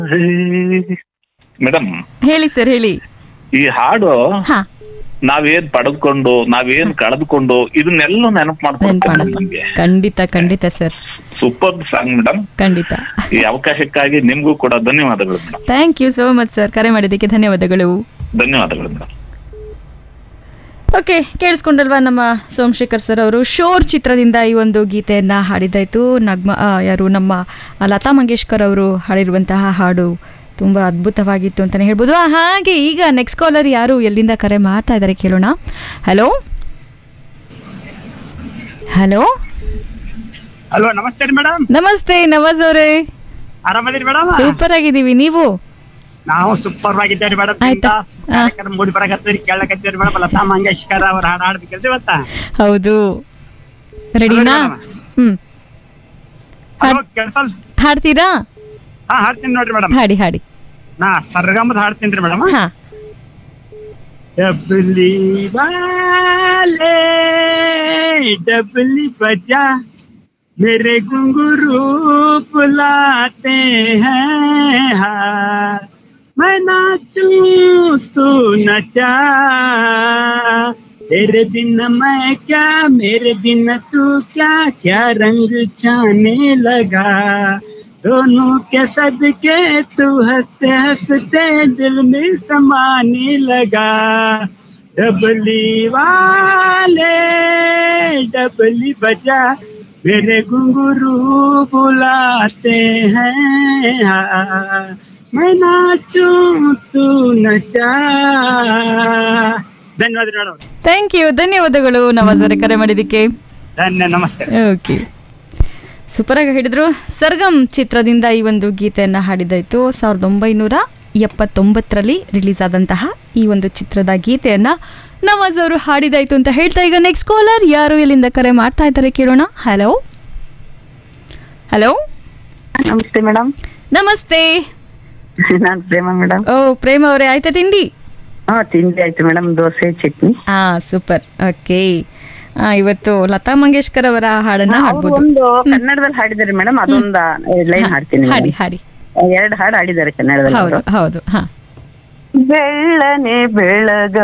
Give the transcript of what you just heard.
Madam ಹೇಳಿ sir ಹೇಳಿ ಈ ಹಾಡು ಹಾ ನಾವೇನ್ ಪಡೆದುಕೊಂಡು ನಾವೇನ್ ಕಳೆದುಕೊಂಡು ಇದನ್ನೆಲ್ಲ ನೆನಪು ಮಾಡ್ಕೊಡ್ತಾರೆ ನೆನ್ಪಾಣ ನಮ್ಗೆ ಖಂಡಿತ ಖಂಡಿತ ಸರ್ ಸೂಪರ್ ಸಾಂಗ್ ಮೇಡಮ್ ಖಂಡಿತ ಈ ಅವಕಾಶಕ್ಕಾಗಿ ನಿಮ್ಗೂ ಕೂಡ ಧನ್ಯವಾದಗಳು madam thank you so much sir ಕರೆ ಮಾಡಿದ್ದಕ್ಕೆ ಧನ್ಯವಾದಗಳು ಧನ್ಯವಾದಗಳು ಮೇಡಮ್ ಓಕೆ ಕೇಳಿಸ್ಕೊಂಡಲ್ವಾ ನಮ್ಮ ಸೋಮಶೇಖರ್ ಸರ್ ಅವರು ಶೋರ್ ಚಿತ್ರದಿಂದ ಈ ಒಂದು ಗೀತೆಯನ್ನ ಹಾಡಿದ್ದಾಯ್ತು ನಗ್ಮ ಆ, ಯಾರು ನಮ್ಮ ಆ, ಲತಾ ಮಂಗೇಶ್ಕರ್ ಅವರು ಹಾಡಿರುವಂತಹ ಹಾಡು ತುಂಬ ಅದ್ಭುತವಾಗಿತ್ತು ಅಂತಲೇ ಹೇಳ್ಬೋದು ಆ, ಹಾಗೆ ಈಗ ನೆಕ್ಸ್ಟ್ ಕಾಲರ್ ಯಾರು ಎಲ್ಲಿಂದ ಕರೆ ಮಾಡ್ತಾ ಇದ್ದಾರೆ ಕೇಳೋಣ ಹಲೋ ಹಲೋ ಹಲೋ ನಮಸ್ತೆ ರೀ ಮೇಡಮ್ ನಮಸ್ತೆ ನವಾಜ್ ಅವರೇ ಆರಾಮದಿರಿ ಮೇಡಮ್ ಸೂಪರ್ ಆಗಿದ್ದೀವಿ ನೀವು ನಾವು ಸೂಪರ್ ಆಗಿದ್ದೇವೆ ಮೇಡಮ್ ಆಯ್ತಾ? ಹಾ. ಕಾರ್ಯಕ್ರಮ ಮೂಡಿ ಬರಕತ್ತೀರಿ ಕೇಳಕತ್ತೀರಿ ಮೇಡಮ್ ಲತಾ ಮಂಗೇಶ್ಕರ್ ಅವ್ರ ಹಾಡು ಹಾಡ್ಬೇಕಲ್ರಿ ಇವತ್ತ ಹೌದು ರೆಡಿನಾ ಹೌದು ಹ್ಮ್ ಹಲೋ ಕೆಲ್ಸಲ್ ಹಾಡ್ತೀರಾ ಹಾ ಹಾಡ್ತೀನಿ ನೋಡ್ರಿ ಮೇಡಮ್ ಹಾಡಿ ಹಾಡಿ ನಾ ಸರ್ಗಮದ ಹಾಡ್ತೀನಿ ರೀ ಮೇಡಮ್ ಹಾ डबली वाले डबली बजा मेरे घुंघरू बुलाते हैं हार मैं नाचूं तू नचा तेरे बिन मैं क्या मेरे बिन तू क्या क्या रंग छाने लगा दोनों के सदके तू हंसते हंसते दिल में समाने लगा डबली वाले डबली बजा मेरे घुंघरू बुलाते हैं हाँ, मैं नाचूं तू नचा ಧನ್ಯವಾದ ಮೇಡಮ್ ಥ್ಯಾಂಕ್ ಯು ಧನ್ಯವಾದಗಳು ನವಾಜ್ ಅವರೇ ಕರೆ ಮಾಡಿದ್ದಕ್ಕೆ ಧನ್ಯ ನಮಸ್ತೆ ಓಕೆ ಸೂಪರ್ ಆಗಿ ಹೇಳಿದ್ರು ಸರ್ಗಮ್ ಚಿತ್ರದಿಂದ ಈ ಒಂದು ಗೀತೆಯನ್ನ ಹಾಡಿದಾಯ್ತು ಸಾವಿರದ ಒಂಬೈನೂರ ಎಪ್ಪತ್ತೊಂಬತ್ತರಲ್ಲಿ ರಿಲೀಸ್ ಆದಂತಹ ಈ ಒಂದು ಚಿತ್ರದ ಗೀತೆಯನ್ನ ನವಾಜ್ ಅವರು ಹಾಡಿದಾಯ್ತು ಅಂತ ಹೇಳ್ತಾ ಈಗ ನೆಕ್ಸ್ಟ್ ಕಾಲರ್ ಯಾರು ಎಲ್ಲಿಂದ ಕರೆ ಮಾಡ್ತಾ ಇದ್ದಾರೆ ಕೇಳೋಣ ಹಲೋ ಹಲೋ ನಮಸ್ತೆ ಮೇಡಮ್ ನಮಸ್ತೆ ನಾನು ಪ್ರೇಮ ಮೇಡಮ್ ಓ ಪ್ರೇಮ ಅವರೇ ಆಯ್ತಾ ತಿಂಡಿ ಹಾ ತಿಂಡಿ ಆಯ್ತು ಮೇಡಮ್ ದೋಸೆ ಚಟ್ನಿ ಹಾ ಸೂಪರ್ ಓಕೆ ಇವತ್ತು ಲತಾ ಮಂಗೇಶ್ಕರ್ ಅವರ ಹಾಡನ್ನ ಅವ್ರು ಹಾಡ್ಬೋದು ಒಂದು ಕನ್ನಡದಲ್ಲಿ ಹಾಡಿದ್ದಾರೆ ಮೇಡಮ್ ಅದೊಂದ ಲೈನ್ ಹಾಡ್ತೀನಿ ಹಾಡಿ ಹಾಡಿ ಎರಡು ಹಾಡು ಹಾಡಿದ್ದಾರೆ ಕನ್ನಡದಲ್ಲಿ ಹೌದು ಅವರು. ಹೌದು ಹಾ ಬೆಳ್ಳನೆ ಬೆಳಗ